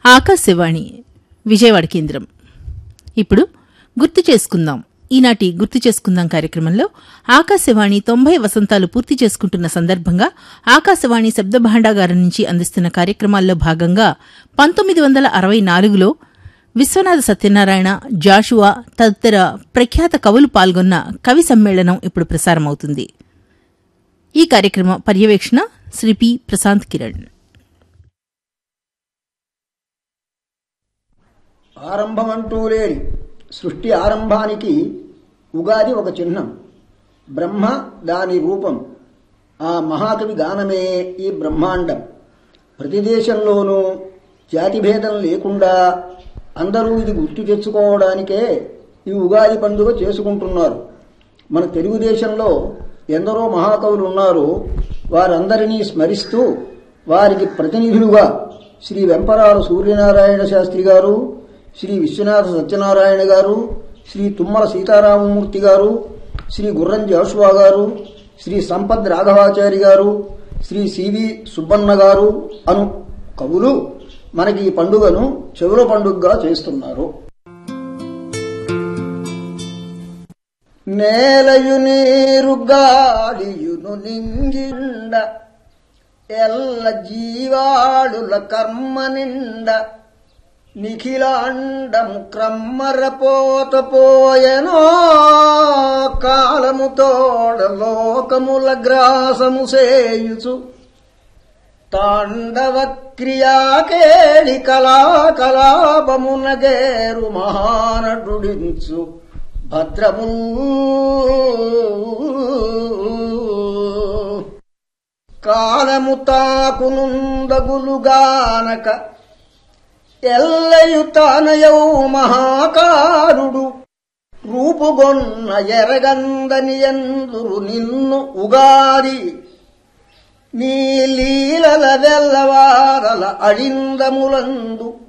ఆకాశవాణి విజయవాడ కేంద్రం ఇప్పుడు గుర్తు చేసుకుందాం ఈనాటి గుర్తు చేసుకుందాం కార్యక్రమంలో ఆకాశవాణి తొంభై వసంతాలు పూర్తి చేసుకుంటున్న సందర్భంగా ఆకాశవాణి శబ్ద భాండాగారం నుంచి అందిస్తున్న కార్యక్రమాల్లో భాగంగా పంతొమ్మిది వందల అరవై నాలుగులో విశ్వనాథ సత్యనారాయణ జాషువా తదితర ప్రఖ్యాత కవులు పాల్గొన్న కవి సమ్మేళనం ఇప్పుడు ప్రసారమవుతుంది ఈ కార్యక్రమ పర్యవేక్షణ శ్రీ పి ప్రశాంత్ కిరణ్ ఆరంభమంటూ లేని సృష్టి ఆరంభానికి ఉగాది ఒక చిహ్నం బ్రహ్మ దాని రూపం ఆ మహాకవి గానమే ఈ బ్రహ్మాండం ప్రతి దేశంలోనూ జాతిభేదం లేకుండా అందరూ ఇది గుర్తు తెచ్చుకోవడానికే ఈ ఉగాది పండుగ చేసుకుంటున్నారు మన తెలుగుదేశంలో ఎందరో మహాకవులు ఉన్నారు వారందరినీ స్మరిస్తూ వారికి ప్రతినిధులుగా శ్రీ వెంపరాల సూర్యనారాయణ శాస్త్రి గారు శ్రీ విశ్వనాథ సత్యనారాయణ గారు శ్రీ తుమ్మల సీతారామమూర్తి గారు శ్రీ గుర్రం జాషువా గారు శ్రీ సంపద్ రాఘవాచారి గారు శ్రీ సివి సుబ్బన్న గారు అను కవులు మనకి ఈ పండుగను చెవుల పండుగగా చేస్తున్నారు నేలయు నీరు గాలియును నింగిండ ఎల్ల జీవాడుల కర్మ నిండ నిఖిలాండము క్రమ్మరపోత పోయెనో కాలము తోడ లోకముల గ్రాసము సేయుచు తాండవ క్రియాకేళి కళాకలాపమునగేరు మహానటుడించు భద్రము కాలము తాకునుందగులుగానక ఎల్లయు తానయౌ మహాకారుడు రూపుగొన్న ఎరగందని ఎందురు నిన్ను ఉగాది నీ లీలల వెల్లవారల అడిందములందు